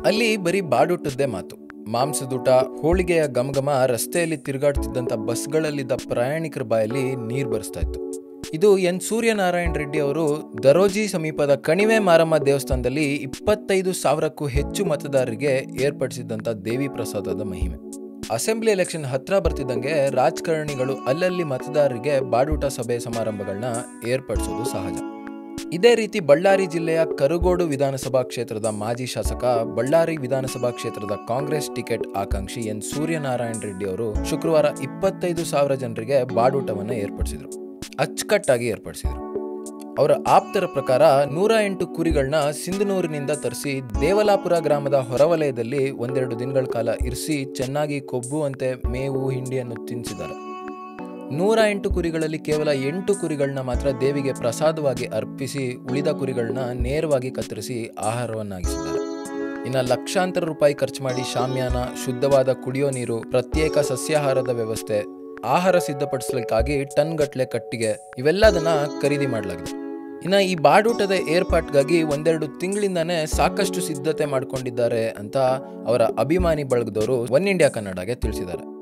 ಅಲ್ಲಿ ಬರೀ ಬಾಡೂಟದ್ದೇ ಮಾತು ಮಾಂಸದೂಟ ಹೋಳಿಗೆಯ ಗಮಗಮ ರಸ್ತೆಯಲ್ಲಿ ತಿರುಗಾಡ್ತಿದ್ದಂಥ ಬಸ್ಗಳಲ್ಲಿದ್ದ ಪ್ರಯಾಣಿಕರ ಬಾಯಲ್ಲಿ ನೀರು ಬರಿಸ್ತಾ ಇತ್ತು ಇದು ಎನ್ ಸೂರ್ಯನಾರಾಯಣ ರೆಡ್ಡಿ ಅವರು ದರೋಜಿ ಸಮೀಪದ ಕಣಿವೆ ಮಾರಮ್ಮ ದೇವಸ್ಥಾನದಲ್ಲಿ ಇಪ್ಪತ್ತೈದು ಸಾವಿರಕ್ಕೂ ಹೆಚ್ಚು ಮತದಾರರಿಗೆ ಏರ್ಪಡಿಸಿದಂಥ ದೇವಿ ಪ್ರಸಾದದ ಮಹಿಮೆ ಅಸೆಂಬ್ಲಿ ಎಲೆಕ್ಷನ್ ಹತ್ರ ಬರ್ತಿದ್ದಂಗೆ ರಾಜಕಾರಣಿಗಳು ಅಲ್ಲಲ್ಲಿ ಮತದಾರರಿಗೆ ಬಾಡೂಟ ಸಭೆ ಸಮಾರಂಭಗಳನ್ನ ಏರ್ಪಡಿಸೋದು ಸಹಜ ಇದೇ ರೀತಿ ಬಳ್ಳಾರಿ ಜಿಲ್ಲೆಯ ಕರುಗೋಡು ವಿಧಾನಸಭಾ ಕ್ಷೇತ್ರದ ಮಾಜಿ ಶಾಸಕ ಬಳ್ಳಾರಿ ವಿಧಾನಸಭಾ ಕ್ಷೇತ್ರದ ಕಾಂಗ್ರೆಸ್ ಟಿಕೆಟ್ ಆಕಾಂಕ್ಷಿ ಎನ್ ಸೂರ್ಯನಾರಾಯಣ ರೆಡ್ಡಿ ಅವರು ಶುಕ್ರವಾರ ಇಪ್ಪತ್ತೈದು ಸಾವಿರ ಜನರಿಗೆ ಬಾಡೂಟವನ್ನು ಏರ್ಪಡಿಸಿದರು ಅಚ್ಚುಕಟ್ಟಾಗಿ ಏರ್ಪಡಿಸಿದರು ಅವರ ಆಪ್ತರ ಪ್ರಕಾರ ನೂರ ಎಂಟು ಕುರಿಗಳನ್ನ ಸಿಂಧನೂರಿನಿಂದ ತರಿಸಿ ದೇವಲಾಪುರ ಗ್ರಾಮದ ಹೊರವಲಯದಲ್ಲಿ ಒಂದೆರಡು ದಿನಗಳ ಕಾಲ ಇರಿಸಿ ಚೆನ್ನಾಗಿ ಕೊಬ್ಬುವಂತೆ ಮೇವು ಹಿಂಡಿಯನ್ನು ತಿನ್ನಿಸಿದ್ದಾರೆ ನೂರ ಎಂಟು ಕುರಿಗಳಲ್ಲಿ ಕೇವಲ ಎಂಟು ಕುರಿಗಳನ್ನ ಮಾತ್ರ ದೇವಿಗೆ ಪ್ರಸಾದವಾಗಿ ಅರ್ಪಿಸಿ ಉಳಿದ ಕುರಿಗಳನ್ನ ನೇರವಾಗಿ ಕತ್ತರಿಸಿ ಆಹಾರವನ್ನಾಗಿಸಿದ್ದಾರೆ ಇನ್ನು ಲಕ್ಷಾಂತರ ರೂಪಾಯಿ ಖರ್ಚು ಮಾಡಿ ಶಾಮ್ಯಾನ ಶುದ್ಧವಾದ ಕುಡಿಯೋ ನೀರು ಪ್ರತ್ಯೇಕ ಸಸ್ಯಾಹಾರದ ವ್ಯವಸ್ಥೆ ಆಹಾರ ಸಿದ್ಧಪಡಿಸಲಿಕ್ಕಾಗಿ ಟನ್ ಗಟ್ಟಲೆ ಕಟ್ಟಿಗೆ ಇವೆಲ್ಲದನ್ನ ಖರೀದಿ ಮಾಡಲಾಗಿದೆ ಇನ್ನು ಈ ಬಾಡೂಟದ ಏರ್ಪಾಟ್ಗಾಗಿ ಒಂದೆರಡು ತಿಂಗಳಿಂದಾನೇ ಸಾಕಷ್ಟು ಸಿದ್ಧತೆ ಮಾಡಿಕೊಂಡಿದ್ದಾರೆ ಅಂತ ಅವರ ಅಭಿಮಾನಿ ಬಳಗದವರು ಒನ್ ಇಂಡಿಯಾ ಕನ್ನಡಗೆ ತಿಳಿಸಿದ್ದಾರೆ